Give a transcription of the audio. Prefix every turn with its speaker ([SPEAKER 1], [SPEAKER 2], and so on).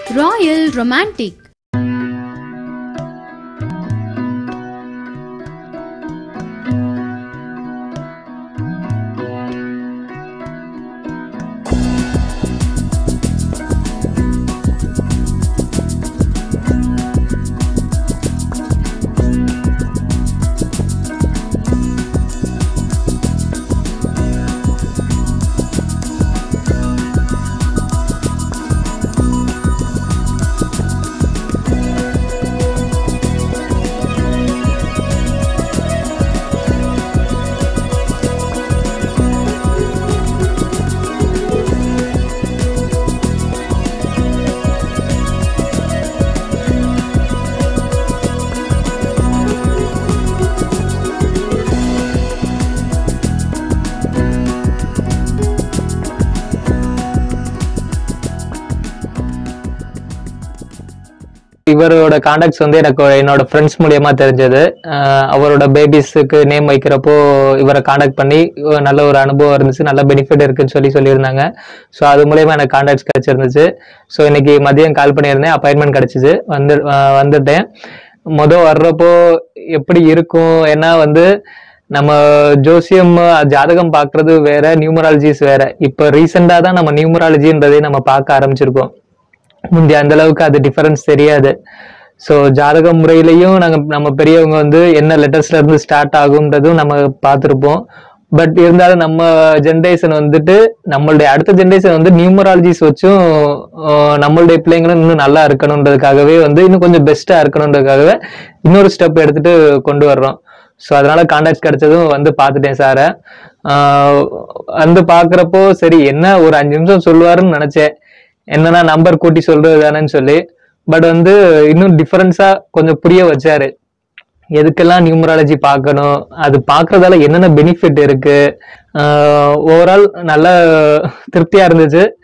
[SPEAKER 1] Royal Romantic
[SPEAKER 2] இவரோட contacts வந்து எனக்கு என்னோட ஃப்ரெண்ட்ஸ் மூலியமா தெரிஞ்சது அஹ் அவரோட பேபிஸுக்கு நேம் வைக்கிறப்போ இவரை காண்டாக்ட் பண்ணி இவ- நல்ல ஒரு அனுபவம் இருந்துச்சு நல்ல பெனிஃபிட் இருக்குன்னு சொல்லி சொல்லியிருந்தாங்க ஸோ அது மூலியமா எனக்கு காண்டாக்ட்ஸ் கிடைச்சிருந்துச்சு ஸோ இன்னைக்கு மதியம் கால் பண்ணியிருந்தேன் அப்பாயின்மெண்ட் கிடைச்சிச்சு வந்து அஹ் வந்துட்டேன் மொதல் வர்றப்போ எப்படி இருக்கும் ஏன்னா வந்து நம்ம ஜோசியம் ஜாதகம் பார்க்கிறது வேற நியூமராலஜிஸ் வேற இப்போ ரீசெண்டாக தான் நம்ம நியூமராலஜின்றதை நம்ம பார்க்க ஆரம்பிச்சிருக்கோம் முந்தைய அந்த அளவுக்கு அது டிஃபரன்ஸ் தெரியாது ஸோ ஜாதக முறையிலையும் நாங்க நம்ம பெரியவங்க வந்து என்ன லெட்டர்ஸ்ல இருந்து ஸ்டார்ட் ஆகுன்றதும் நம்ம பார்த்துருப்போம் பட் இருந்தாலும் நம்ம ஜென்ரேஷன் வந்துட்டு நம்மளுடைய அடுத்த ஜென்ரேஷன் வந்து நியூமராலஜிஸ் வச்சும் ஆஹ், நம்மளுடைய பிள்ளைங்களும் இன்னும் நல்லா இருக்கணுன்றதுக்காகவே வந்து இன்னும் கொஞ்சம் பெஸ்டா இருக்கணுன்றதுக்காகவே இன்னொரு ஸ்டெப் எடுத்துட்டு கொண்டு வர்றோம் ஸோ அதனால கான்டாக்ட் கிடைச்சதும் வந்து பார்த்துட்டேன் சாரை வந்து பார்க்குறப்போ சரி என்ன ஒரு அஞ்சு நிமிஷம் சொல்லுவாருன்னு நினைச்சேன் என்னன்னா நம்பர் கூட்டி சொல்றது தானேன்னு சொல்லி பட் வந்து இன்னும் டிஃபரன்ஸா கொஞ்சம் புரிய வச்சாரு எதுக்கெல்லாம் நியூமராலஜி பார்க்கணும் அது பார்க்கறதால என்னென்ன பெனிஃபிட் இருக்கு ஓவரால் நல்ல திருப்தியா இருந்துச்சு